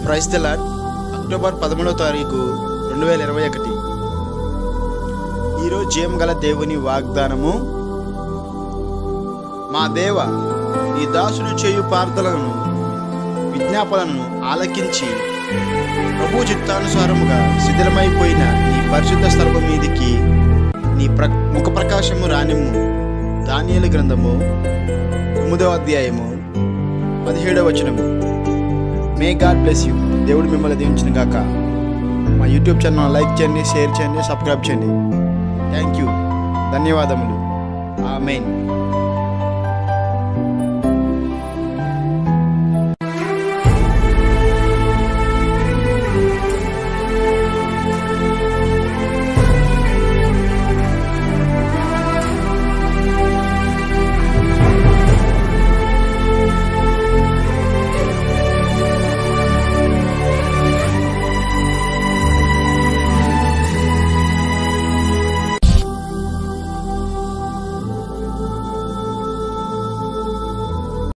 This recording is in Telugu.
ప్రైస్ తెలార్ అక్టోబర్ పదమూడవ తారీఖు రెండు వేల ఇరవై ఒకటి ఈరోజు జయం గల దేవుని వాగ్దానము మా దేవ ఈ దాసుడు చేయు ప్రార్థనలను విజ్ఞాపనలను ఆలకించి ప్రభు చిత్తానుసారముగా శిథిలమైపోయిన నీ పరిశుద్ధ స్థలము మీదికి నీ ప్ర ముఖ ప్రకాశము రానిమ్ము దానియలు గ్రంథము తొమ్మిదవ అధ్యాయము పదిహేడవ వచనము మే గాడ్ బ్లెస్ యూ దేవుడు మిమ్మల్ని దీవించిన గాక మా యూట్యూబ్ ఛానల్ లైక్ చేయండి షేర్ చేయండి సబ్స్క్రైబ్ చేయండి థ్యాంక్ యూ ధన్యవాదములు ఆమెన్